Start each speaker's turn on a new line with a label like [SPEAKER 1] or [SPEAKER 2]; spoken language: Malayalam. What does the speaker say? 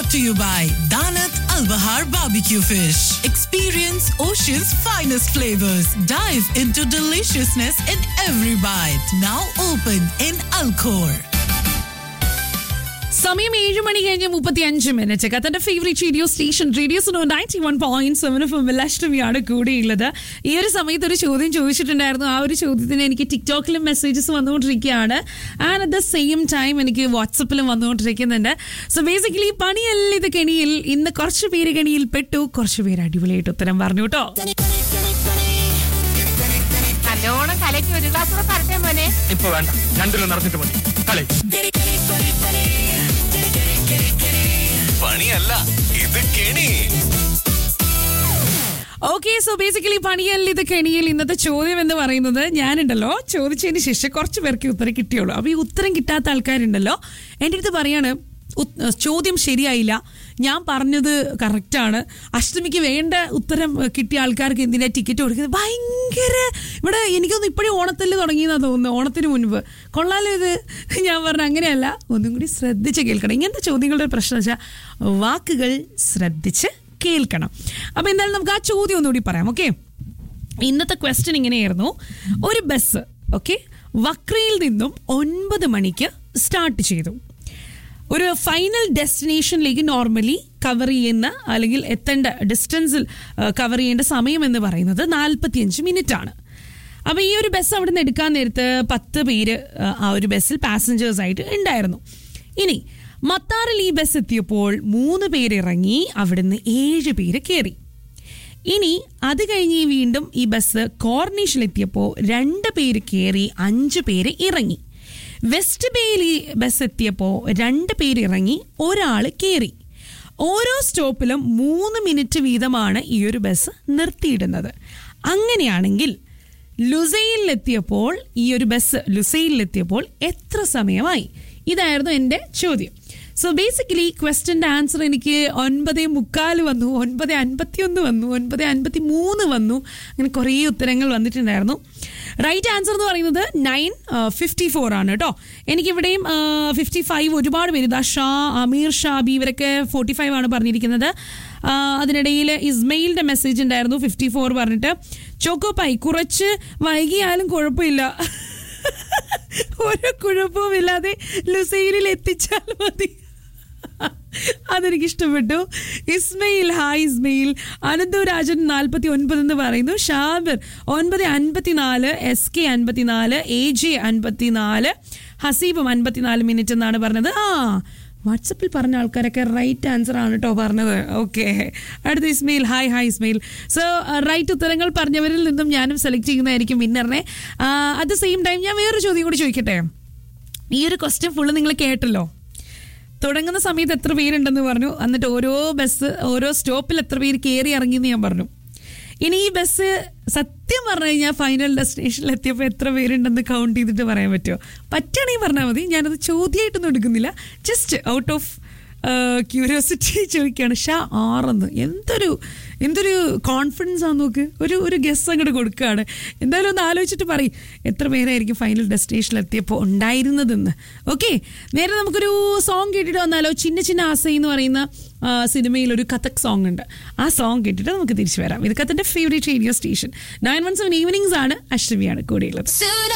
[SPEAKER 1] brought to you by Danat Al Bahar Barbecue Fish. Experience Ocean's finest flavors. Dive into deliciousness in every bite. Now open in Alcor.
[SPEAKER 2] സമയം ഏഴ് മണി കഴിഞ്ഞ് മുപ്പത്തി അഞ്ച് മിനിറ്റ് കത്തന്റെ favourite radio station radio Suno ninety one point seven F ലക്ഷ്മിയാണ് കൂടെയുള്ളത് ഈ ഒരു സമയത്ത് ഒരു ചോദ്യം ചോദിച്ചിട്ടുണ്ടായിരുന്നു ആ ഒരു ചോദ്യത്തിന് എനിക്ക് ടിക്ടോക്കിലും മെസ്സേജസ് വന്നുകൊണ്ടിരിക്കുകയാണ് and at the same time എനിക്ക് വാട്സപ്പിലും വന്നുകൊണ്ടിരിക്കുന്നുണ്ട് സോ ബേസിക്കലി പണിയല്ല ഇത് കെണിയിൽ ഇന്ന് കുറച്ച് പേര് കെണിയിൽ പെട്ടു കുറച്ച് പേര് അടിപൊളിയായിട്ട് ഉത്തരം പറഞ്ഞു കേട്ടോ
[SPEAKER 3] നല്ലോണം കലക്കി ഒരു ഗ്ലാസ് കൂടെ തരട്ടെ മോനെ
[SPEAKER 4] ഇപ്പൊ വേണ്ട രണ്ടിലും നടന്നിട്ട് മതി കളി
[SPEAKER 5] പണിയല്ല ഇത് കെണി
[SPEAKER 2] ഓക്കെ സോ ബേസിക്കലി പണിയല്ല ഇത് കെണിയിൽ ഇന്നത്തെ ചോദ്യം എന്ന് പറയുന്നത് ഞാനുണ്ടല്ലോ ചോദിച്ചതിന് ശേഷം കുറച്ച് പേർക്ക് ഉത്തരം കിട്ടിയുള്ളൂ അപ്പൊ ഈ ഉത്തരം കിട്ടാത്ത ആൾക്കാരുണ്ടല്ലോ എൻ്റെ അടുത്ത് പറയാണ് ഉത്- ചോദ്യം ശരിയായില്ല ഞാൻ പറഞ്ഞത് കറക്റ്റാണ് അഷ്ടമിക്ക് വേണ്ട ഉത്തരം ഏഹ്, കിട്ടിയ ആൾക്കാർക്ക് എന്തിനാ ടിക്കറ്റ് കൊടുക്കുന്നത് ഭയങ്കര ഇവിടെ എനിക്കൊന്ന് ഇപ്പോഴും ഓണത്തിൽ തുടങ്ങിയെന്നാ തോന്നുന്നു ഓണത്തിന് മുൻപ് കൊള്ളാലോ ഇത് ഞാൻ പറഞ്ഞ അങ്ങനെയല്ല ഒന്നും കൂടി ശ്രദ്ധിച്ച് കേൾക്കണം ഇങ്ങനത്തെ ചോദ്യങ്ങളുടെ പ്രശ്നം വെച്ചാൽ വാക്കുകൾ ശ്രദ്ധിച്ച് കേൾക്കണം അപ്പൊ എന്തായാലും നമുക്ക് ആ ചോദ്യം ഒന്നുകൂടി പറയാം ഓക്കെ ഇന്നത്തെ ക്വസ്റ്റ്യൻ ഇങ്ങനെയായിരുന്നു ഒരു ബസ് ഓക്കെ വക്രയിൽ നിന്നും ഒൻപത് മണിക്ക് സ്റ്റാർട്ട് ചെയ്തു ഒരു ഫൈനൽ ഡെസ്റ്റിനേഷനിലേക്ക് നോർമലി കവർ ചെയ്യുന്ന അല്ലെങ്കിൽ എത്തേണ്ട ഡിസ്റ്റൻസിൽ കവർ ചെയ്യേണ്ട സമയം എന്ന് പറയുന്നത് നാൽപ്പത്തിയഞ്ച് മിനിറ്റ് ആണ് അപ്പൊ ഈ ഒരു ബസ് അവിടെ നിന്ന് എടുക്കാൻ നേരത്ത് പത്ത് പേര് ആ, ആ ഒരു ബസ്സിൽ പാസഞ്ചേഴ്സ് ആയിട്ട് ഉണ്ടായിരുന്നു ഇനി മത്താറിൽ ഈ ബസ് എത്തിയപ്പോൾ മൂന്ന് പേര് ഇറങ്ങി അവിടുന്ന് ഏഴ് പേര് കയറി ഇനി അത് കഴിഞ്ഞ് വീണ്ടും ഈ ബസ് കോർണിഷിലെത്തിയപ്പോൾ രണ്ട് പേര് കയറി അഞ്ച് പേര് ഇറങ്ങി വെസ്റ്റ് ബേയിൽ ഈ ബസ് എത്തിയപ്പോൾ രണ്ട് പേര് ഇറങ്ങി ഒരാൾ കയറി ഓരോ സ്റ്റോപ്പിലും മൂന്ന് മിനിറ്റ് വീതമാണ് ഈ ഒരു ബസ് നിർത്തിയിടുന്നത് അങ്ങനെയാണെങ്കിൽ ലുസൈലിലെത്തിയപ്പോൾ ഈ ഒരു ബസ് ലുസൈലിലെത്തിയപ്പോൾ എത്ര സമയമായി ഇതായിരുന്നു എൻ്റെ ചോദ്യം സോ ബേസിക്കലി ക്വസ്റ്റ്യൻ്റെ ആൻസർ എനിക്ക് ഒൻപത് മുക്കാൽ വന്നു ഒൻപത് അൻപത്തി ഒന്ന് വന്നു ഒൻപത് അൻപത്തി മൂന്ന് വന്നു അങ്ങനെ കുറേ ഉത്തരങ്ങൾ വന്നിട്ടുണ്ടായിരുന്നു റൈറ്റ് ആൻസർ എന്ന് പറയുന്നത് നയൻ ഫിഫ്റ്റി ഫോർ ആണ് കേട്ടോ എനിക്കിവിടെയും ഫിഫ്റ്റി ഫൈവ് ഒരുപാട് പേര് ഇതാ ഷാ അമീർ ഷാബി ഇവരൊക്കെ ഫോർട്ടി ഫൈവ് ആണ് പറഞ്ഞിരിക്കുന്നത് ആ, അതിനിടയിൽ ഇസ്മയിലിന്റെ മെസ്സേജ് ഉണ്ടായിരുന്നു ഫിഫ്റ്റി ഫോർ പറഞ്ഞിട്ട് ചോക്കോപ്പായി കുറച്ച് വൈകിയാലും കുഴപ്പമില്ല ഒരു കുഴപ്പവുമില്ലാതെ ലുസൈലിൽ എത്തിച്ചാൽ മതി അതെനിക്ക് ഇഷ്ടപ്പെട്ടു ഇസ്മയിൽ ഹായ് ഇസ്മയിൽ അനന്തരാജൻ നാൽപ്പത്തി ഒൻപത് എന്ന് പറയുന്നു ഷാബിർ ഒൻപത് അൻപത്തിനാല് എസ് കെ അൻപത്തിനാല് എ ജെ അൻപത്തിനാല് ഹസീബും അൻപത്തിനാല് മിനിറ്റ് എന്നാണ് പറഞ്ഞത് ആ വാട്സപ്പിൽ പറഞ്ഞ ആൾക്കാരൊക്കെ റൈറ്റ് ആൻസർ ആണ് കേട്ടോ പറഞ്ഞത് ഓക്കെ അടുത്ത Ismail hi hi Ismail so right ഉത്തരങ്ങൾ പറഞ്ഞവരിൽ നിന്നും ഞാനും സെലക്ട് ചെയ്യുന്നതായിരിക്കും വിന്നറിനെ അറ്റ് ദ സെയിം ടൈം ഞാൻ വേറൊരു ചോദ്യം കൂടി ചോദിക്കട്ടെ ഈ ഒരു ക്വസ്റ്റ്യൻ ഫുള്ള് നിങ്ങൾ കേട്ടല്ലോ തുടങ്ങുന്ന സമയത്ത് എത്ര പേരുണ്ടെന്ന് പറഞ്ഞു എന്നിട്ട് ഓരോ ബസ് ഓരോ സ്റ്റോപ്പിൽ എത്ര പേര് കയറി ഇറങ്ങി എന്ന് ഞാൻ പറഞ്ഞു ഇനി ഈ ബസ് സത്യം പറഞ്ഞു കഴിഞ്ഞാൽ ഫൈനൽ ഡെസ്റ്റിനേഷനിൽ എത്തിയപ്പോൾ എത്ര പേരുണ്ടെന്ന് കൗണ്ട് ചെയ്തിട്ട് പറയാൻ പറ്റുമോ പറ്റുകയാണെങ്കിൽ പറഞ്ഞാൽ മതി ഞാനത് ചോദ്യമായിട്ടൊന്നും എടുക്കുന്നില്ല ജസ്റ്റ് ഔട്ട് ഓഫ് ക്യൂരിയോസിറ്റി ചോദിക്കുകയാണ് ഷാ ആറെന്ന് എന്തൊരു എന്തൊരു കോൺഫിഡൻസ് ആണ് നോക്ക് ഒരു ഒരു ഗസ് അങ്ങോട്ട് കൊടുക്കുകയാണ് എന്തായാലും ഒന്ന് ആലോചിച്ചിട്ട് പറയും എത്ര പേരായിരിക്കും ഫൈനൽ ഡെസ്റ്റിനേഷനിൽ എത്തിയപ്പോൾ ഉണ്ടായിരുന്നതെന്ന് ഓക്കെ നേരെ നമുക്കൊരു സോങ് കേട്ടിട്ട് വന്നാലോ ചിന്ന ചിന്ന ആസൈ എന്ന് പറയുന്ന ആ, സിനിമയിൽ ഒരു കഥക് സോങ് ഉണ്ട് ആ സോങ് കേട്ടിട്ട് നമുക്ക് തിരിച്ചു വരാം ഇത് കത്തൻ്റെ favourite radio station nine one seven evenings ആണ് അഷ്ടമിയാണ് കൂടെയുള്ളത്